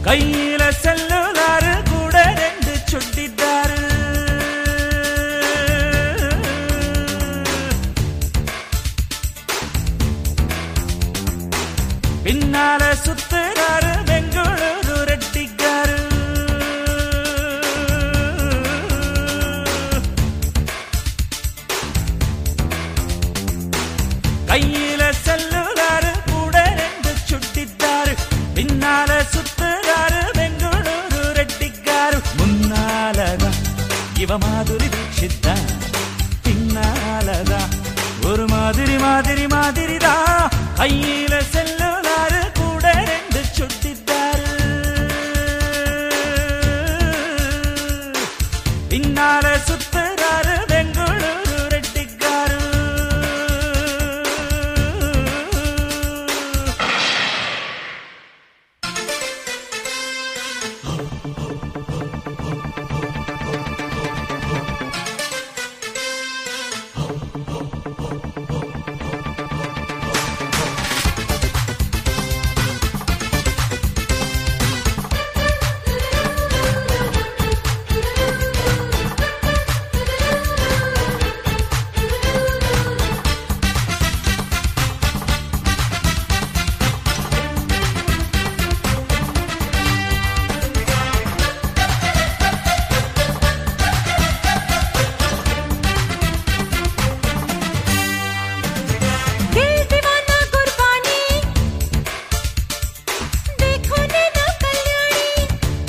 கையில செல்லுலாரு கூட ரெண்டு சுட்டித்தாரு பின்னால சுத்துறாரு பெங்களூரு ரெட்டிக்காரு கையில செல்லுறாரு கூட ரெண்டு சுட்டித்தாரு பின்னால சுத்துறாரு பெங்களூரு ரெட்டிக்காரு முன்னாலதான் இவ மாதிரி தீட்சித்தான் பின்னாலதான் ஒரு மாதிரி மாதிரி மாதிரிதான் கையில செல்லுறாரு கூட ரெண்டு சுட்டித்தாரு பின்னால சுத்துறாரு பெங்களூரு ரெட்டிக்காரு दिल दीवाना कुर्बानी देखो नैना कल्याणी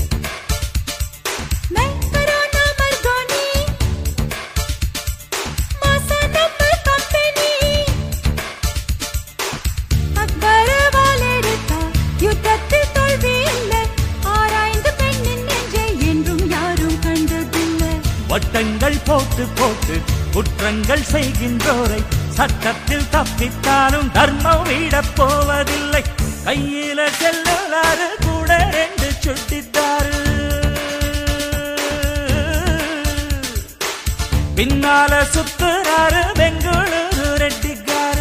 मैं करोना मर्दानी मासा नंबर कंपनी அக்பர் வாளெடுத்தா யுத்தத்தில் தோல்வி இல்லை ஆராய்ந்து பெண்ணின் நெஞ்சை என்றும் யாரும் கண்டதில்லை வட்டங்கள் போட்டு போட்டு குற்றங்கள் செய்கின்றோரை சட்டத்தில் தப்பித்தாலும் தர்மம் விடப் போவதில்லை கையில செல்லுலாரு கூட ரெண்டு சுட்டித்தாரு பின்னால சுத்துறாரு பெங்களூரு ரெட்டிக்காரு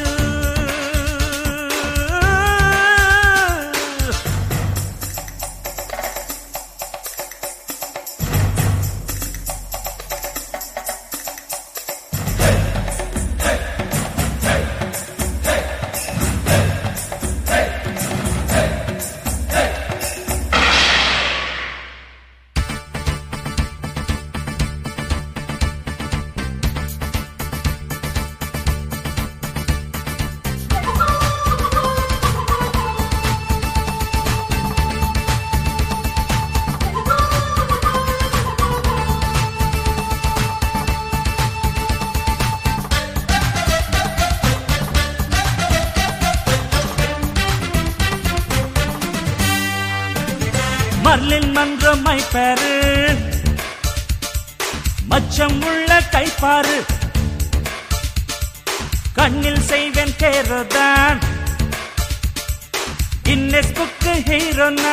மர்லின் மன்றம் மைப்பேரு மச்சம் உள்ள கைப்பாரு கண்ணில் செய்வேன் கேரோதான் இன்னெஸ் புக்கு ஹீரோனா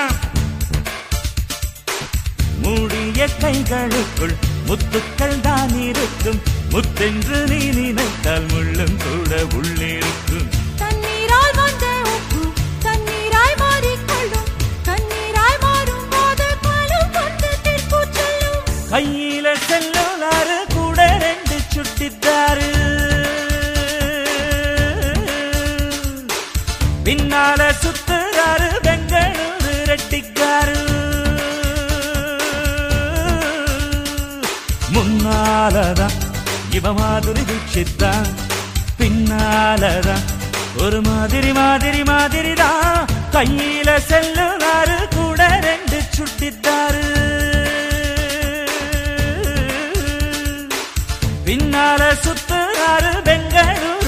மூடிய கைகளுக்குள் முத்துக்கள் தான் இருக்கும் முத்தென்று நீ நினைத்தால் முள்ளும் கூட உள்ளிருக்கும் தண்ணீரால் வந்த உப்பு தண்ணீராய் மாறிக்கொள்ளும் தண்ணீராய் மாறும் போது பாலும் வந்து திருப்பூச்சொல்லும் கையில செல்லுலாரு கூட ரெண்டு சுட்டித்தாரு பின்னால சுத்துறாரு பெங்களூரு ரெட்டிக்காரு முன்னாலதான் இவ மாதிரி தீட்சித்தான் பின்னாலதான் ஒரு மாதிரி மாதிரி மாதிரிதான் கையில செல்லுலாரு கூட ரெண்டு சுட்டித்தாரு பின்னால சுத்துறாரு பெங்களூரு